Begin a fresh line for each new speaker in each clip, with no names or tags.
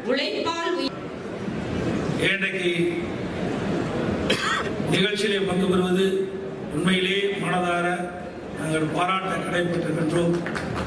உழைப்பால் உயர்
இன்றைக்கு நிகழ்ச்சியிலே பங்கு பெறுவது உண்மையிலே மனதார நாங்கள் பாராட்ட கடைபெற்றிருக்கின்றோம்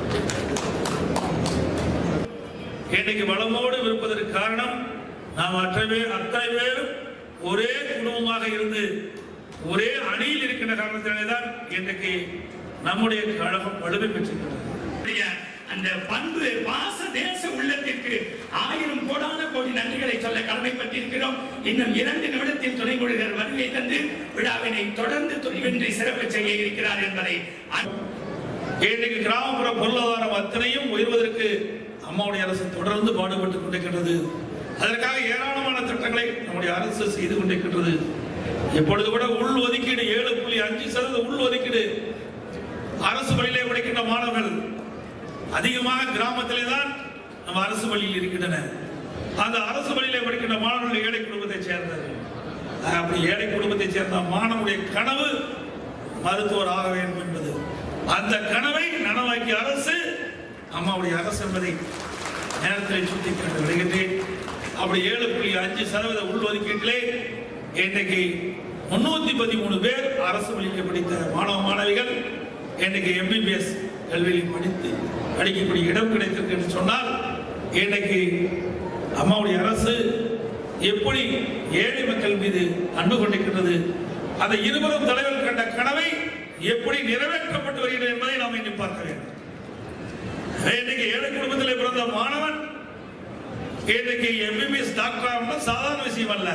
இன்றைக்கு வளமோடு இருப்பதற்கு காரணம் நாம் அத்தனை பேர் அத்தனை பேரும் ஒரே குடும்பமாக இருந்து ஒரே அணியில் இருக்கின்ற காரணத்தினாலே தான் இன்றைக்கு நம்முடைய கழகம் வலிமை பெற்றிருக்கிறது
உடைய அந்த பண்பு பாச தேச உள்ளத்திற்கு ஆயிரம் கோடான கோடி நன்றிகளை சொல்ல கடமைப்பட்டிருக்கிறோம் இன்னும் இரண்டு நிமிடத்தில் துணை கொள்கர் வருகை தந்து விழாவினை தொடர்ந்து துணிவின்றி சிறப்பு செய்ய இருக்கிறார் என்பதை அன்-
இன்றைக்கு கிராமப்புற பொருளாதாரம் அத்தனையும் உயர்வதற்கு அம்மாவுடைய அரசு தொடர்ந்து பாடுபட்டுக் கொண்டிருக்கின்றது அதற்காக ஏராளமான திட்டங்களை நம்முடைய அரசு செய்து கொண்டிருக்கின்றது இப்பொழுது கூட உள் ஒதுக்கீடு ஏழு புள்ளி அஞ்சு சதவீத உள் ஒதுக்கீடு அரசு பள்ளியிலே படிக்கின்ற மாணவர்கள் அதிகமாக கிராமத்திலே தான் நம்ம அரசு பள்ளியில் இருக்கின்றன அந்த அரசு பள்ளியிலே படிக்கின்ற மாணவர்கள் ஏழை குடும்பத்தைச் சேர்ந்தவர்கள் அப்படி ஏழை குடும்பத்தைச் சேர்ந்த மாணவனுடைய கனவு மருத்துவர் ஆக வேண்டும் என்பது அந்த கனவை நனவாக்கிய அரசு அம்மாவுடைய அரசு என்பதை நேரத்தில் சுட்டிக்காட்ட வருகின்றேன் அப்படி ஏழு புள்ளி அஞ்சு சதவீத உள்ஒதுக்கீட்டிலே இன்றைக்கு முன்னூத்தி பதிமூணு பேர் அரசு பள்ளியில் படித்த மாணவ மாணவிகள் இன்றைக்கு எம்பிபிஎஸ் கல்வியில் படித்து படிக்கக்கூடிய இடம் கிடைத்திருக்கு என்று சொன்னால் இன்றைக்கு அம்மாவுடைய அரசு எப்படி ஏழை மக்கள் மீது அன்பு கொண்டிருக்கின்றது அந்த இருவரும் தலைவர் கண்ட கனவை எப்படி நிறைவேற்றப்பட்டு வருகிறது என்பதை நாம் இனி பார்க்க வேண்டும் இன்றைக்கு ஏழை குடும்பத்தில் பிறந்த மாணவன் இன்றைக்கு எம்பிபிஎஸ் டாக்டர் ஆகணும் சாதாரண விஷயம் அல்ல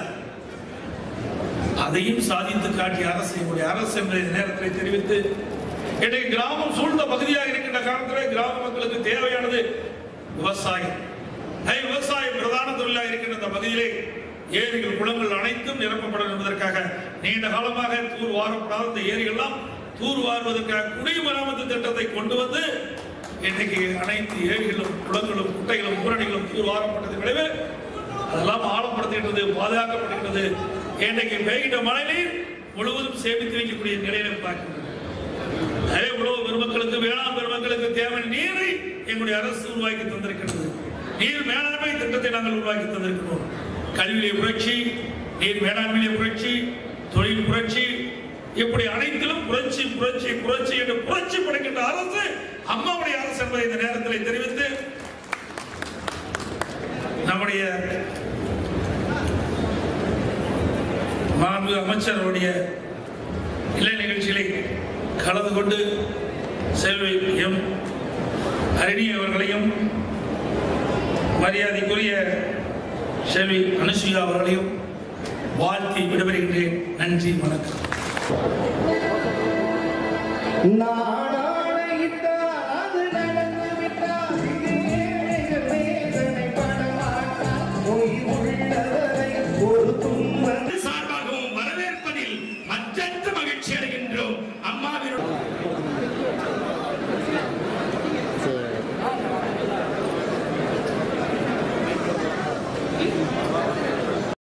அதையும் சாதித்து காட்டிய அரசு எங்களுடைய அரசு என்பதை இந்த நேரத்தில் தெரிவித்து இன்றைக்கு கிராமம் சூழ்ந்த பகுதியாக இருக்கின்ற காலத்திலே கிராம மக்களுக்கு தேவையானது விவசாயம் ஐ, விவசாயம் பிரதான தொழிலாக இருக்கின்ற இந்த பகுதியிலே ஏரிகள் குளங்கள் அனைத்தும் நிரப்பப்படும் என்பதற்காக நீண்ட காலமாக தூர் வாரப்படாத இந்த ஏரிகள்லாம் தூர் வாருவதற்காக குடிமராமத்து திட்டத்தை கொண்டு வந்து இன்னைக்கு அனைத்து ஏரிகளும் குளங்களும் குட்டைகளும் ஊரணிகளும் தூர் வாரப்பட்டது விளைவு அதெல்லாம் ஆழப்படுத்துகின்றது பாதுகாக்கப்படுகின்றது இன்றைக்கு பெய்கின்ற மழைநீர் முழுவதும் சேமித்து வைக்கக்கூடிய நிலையில பார்க்கின்றது அதே உழவு பெருமக்களுக்கு வேளாண் பெருமக்களுக்கு தேவையான நீரை எங்களுடைய அரசு உருவாக்கி தந்திருக்கிறது நீர் மேலாண்மை திட்டத்தை நாங்கள் உருவாக்கி தந்திருக்கிறோம் கல்வியிலே புரட்சி நீர் மேலாண்மையிலே புரட்சி தொழில் புரட்சி இப்படி அனைத்திலும் புரட்சி புரட்சி புரட்சி என்று புரட்சி படைக்கின்ற அரசு அம்மாவுடைய அரசு என்பதை இந்த நேரத்தில் தெரிவித்து நம்முடைய மாண்பு அமைச்சருடைய இலை நிகழ்ச்சியிலே கலந்து கொண்டு செல்வி எம் ஹரிணி அவர்களையும் மரியாதைக்குரிய செல்வி அனுசுயா அவர்களையும் வாழ்த்தி விடைபெறுகின்றேன் நன்றி வணக்கம்
நான்